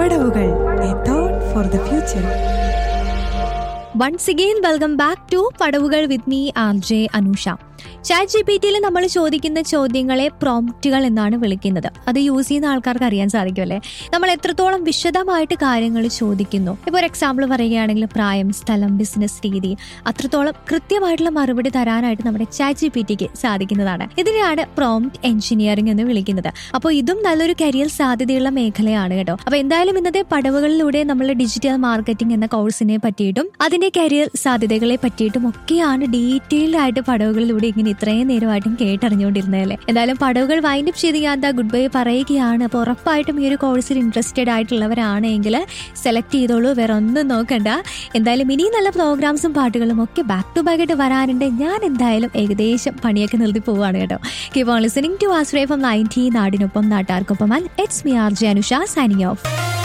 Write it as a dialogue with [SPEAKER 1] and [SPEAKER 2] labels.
[SPEAKER 1] പടവുകൾ a thought for the future
[SPEAKER 2] once again welcome back to പടവുകൾ with me RJ J അനുഷ G P പി ടിയിൽ നമ്മൾ ചോദിക്കുന്ന ചോദ്യങ്ങളെ പ്രോംപ്റ്റുകൾ എന്നാണ് വിളിക്കുന്നത് അത് യൂസ് ചെയ്യുന്ന ആൾക്കാർക്ക് അറിയാൻ സാധിക്കുമല്ലേ നമ്മൾ എത്രത്തോളം വിശദമായിട്ട് കാര്യങ്ങൾ ചോദിക്കുന്നു ഇപ്പോൾ ഒരു എക്സാമ്പിൾ പറയുകയാണെങ്കിൽ പ്രായം സ്ഥലം ബിസിനസ് രീതി അത്രത്തോളം കൃത്യമായിട്ടുള്ള മറുപടി തരാനായിട്ട് നമ്മുടെ ചാറ്റ് ജി പി ടിക്ക് സാധിക്കുന്നതാണ് ഇതിനെയാണ് പ്രോംപ്റ്റ് എഞ്ചിനീയറിംഗ് എന്ന് വിളിക്കുന്നത് അപ്പോൾ ഇതും നല്ലൊരു കരിയർ സാധ്യതയുള്ള മേഖലയാണ് കേട്ടോ അപ്പോൾ എന്തായാലും ഇന്നത്തെ പടവുകളിലൂടെ നമ്മൾ ഡിജിറ്റൽ മാർക്കറ്റിംഗ് എന്ന കോഴ്സിനെ പറ്റിയിട്ടും അതിന്റെ കരിയർ സാധ്യതകളെ പറ്റിയിട്ടും ഒക്കെയാണ് ഡീറ്റെയിൽഡ് ആയിട്ട് പടവുകളിലൂടെ ഇങ്ങനെ ഇത്രയും നേരമായിട്ടും കേട്ടറിഞ്ഞുകൊണ്ടിരുന്നതല്ലേ എന്തായാലും പടവുകൾ വൈൻഡപ്പ് ചെയ്ത് ഞാൻ എന്താ ഗുഡ് ബൈ പറയുകയാണ് അപ്പോൾ ഉറപ്പായിട്ടും ഈ ഒരു കോഴ്സിൽ ഇൻട്രസ്റ്റഡ് ആയിട്ടുള്ളവരാണെങ്കിൽ സെലക്ട് ചെയ്തോളൂ വേറെ ഒന്നും നോക്കണ്ട എന്തായാലും ഇനിയും നല്ല പ്രോഗ്രാംസും പാട്ടുകളും ഒക്കെ ബാക്ക് ടു ബാക്ക് ആയിട്ട് വരാനുണ്ട് ഞാൻ എന്തായാലും ഏകദേശം പണിയൊക്കെ നിർത്തി പോവാണ് കേട്ടോ keep on listening to Ashraya from ninety നാടിനൊപ്പം നാട്ടാർക്കൊപ്പം it's me R J Anusha signing of